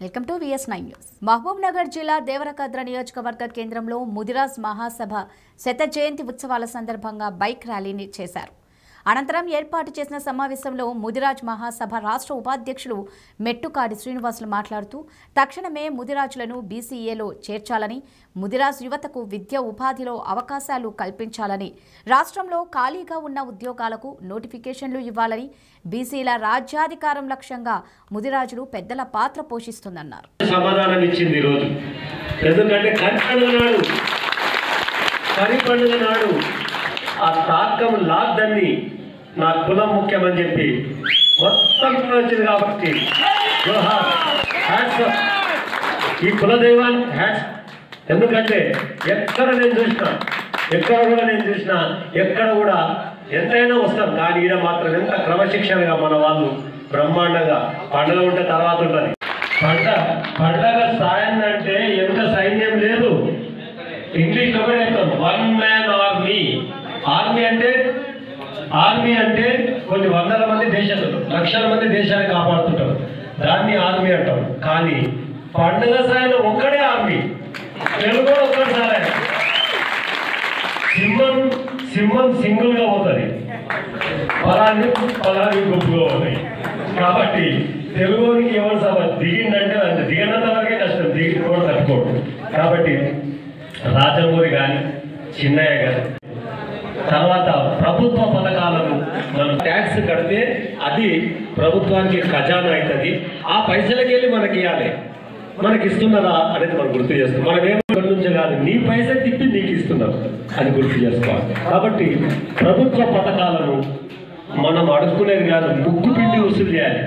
Welcome to VS nine news Mahabubnagar జిల్లా దేవరకద్ర నియోజకవర్గ కేంద్రంలో ముదిరాజ్ మహాసభ శత జయంతి ఉత్సవాల సందర్భంగా బైక్ ర్యాలీని చేశారు అనంతరం ఏర్పాటు చేసిన సమావేశంలో ముదిరాజ్ మహాసభ రాష్ట్ర ఉపాధ్యక్షులు మెట్టుకాడి శ్రీనివాసులు మాట్లాడుతూ తక్షణమే ముదిరాజులను బీసీఏలో చేర్చాలని ముదిరాజ్ యువతకు విద్య ఉపాధిలో అవకాశాలు కల్పించాలని రాష్ట్రంలో ఖాళీగా ఉన్న ఉద్యోగాలకు నోటిఫికేషన్లు ఇవ్వాలని బీసీల రాజ్యాధికారం లక్ష్యంగా ముదిరాజులు పెద్దల పాత్ర పోషిస్తుందన్నారు సమాధానం ఇచ్చింది ఈరోజు ఎందుకంటే కరి పండుగ నాడు కరి పండుగ నాడు ఆ తాకం లాద్దని నా కులం ముఖ్యమని చెప్పి మొత్తం వచ్చింది కాబట్టి జోహార్, hats off. ఈ కులదైవాన్ని హ్యాట్స్ ఎందుకంటే ఎక్కడ నేను చూసినా ఎక్కడ కూడా నేను చూసినా ఎక్కడ కూడా ఎంతైనా వస్తాం కానీ ఈడ మాత్రం ఎంత క్రమశిక్షణగా మన వాళ్ళు బ్రహ్మాండంగా పండుగ ఉంటే తర్వాత ఉంటుంది పంట పండగ సాయం అంటే ఎంత సైన్యం లేదు ఇంగ్లీష్ లో కూడా చెప్తాం వన్ మ్యాన్ ఆర్మీ ఆర్మీ అంటే ఆర్మీ అంటే కొన్ని వందల మంది దేశాలు లక్షల మంది దేశాన్ని కాపాడుతుంటారు దాన్ని ఆర్మీ అంటాం కానీ పండుగ సాయం ఒక్కడే ఆర్మీ తెలుగు ఒక్కడే సాయం సింహం సింహం సింగిల్ గా పోతుంది పలాని పలాని గుంపుగా ఉన్నాయి కాబట్టి తెలుగుకి ఎవరు సభ దిగిందంటే అంత దిగినంత వరకే కష్టం దిగి కూడా తట్టుకోడు కాబట్టి రాజమూరి కానీ చిన్నయ్య కానీ తర్వాత ప్రభుత్వ పథకాలను మనం ట్యాక్స్ కడితే అది ప్రభుత్వానికి ఖజానా అవుతుంది ఆ పైసలకి వెళ్ళి మనకి ఇవ్వాలి మనకి ఇస్తున్నారా అనేది మనం గుర్తు చేస్తాం మనం ఏం ఇక్కడి నుంచే కాదు నీ పైసలు తిప్పి నీకు ఇస్తున్నాం అది గుర్తు చేసుకోవాలి కాబట్టి ప్రభుత్వ పథకాలను మనం అడుక్కునేది కాదు ముగ్గు పిండి వసూలు చేయాలి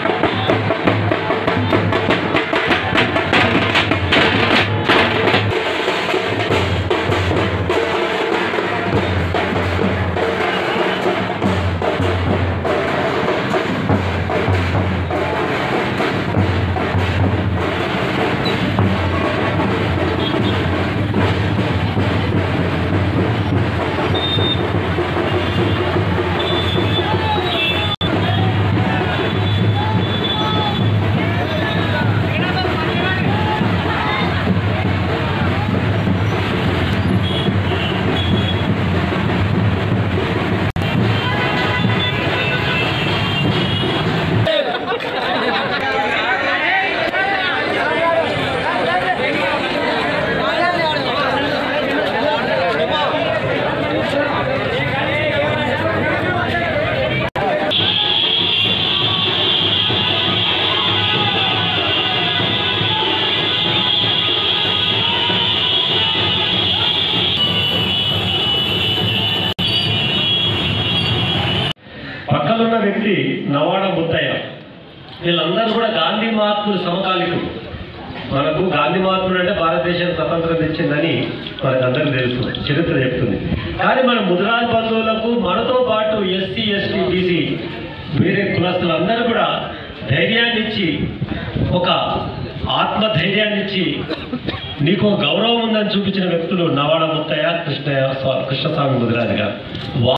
పక్కనున్న వ్యక్తి నవాడ ముత్తయ్య వీళ్ళందరూ కూడా గాంధీ మహాత్ములు సమకాలికులు మనకు గాంధీ మహాత్ముడు అంటే భారతదేశం స్వతంత్రం తెచ్చిందని మనకు అందరికీ తెలుసు చరిత్ర చెప్తుంది కానీ మన ముదిరాజ్ బంధువులకు మనతో పాటు ఎస్సీ ఎస్టీ బీసీ వేరే కులస్తులందరూ కూడా ధైర్యాన్ని ఇచ్చి ఒక ఆత్మ ధైర్యాన్ని ఇచ్చి నీకు ఒక గౌరవం ఉందని చూపించిన వ్యక్తులు నవాడ ముత్తయ్య కృష్ణయ్య స్వా- కృష్ణస్వామి ముదిరాజు గారు వా-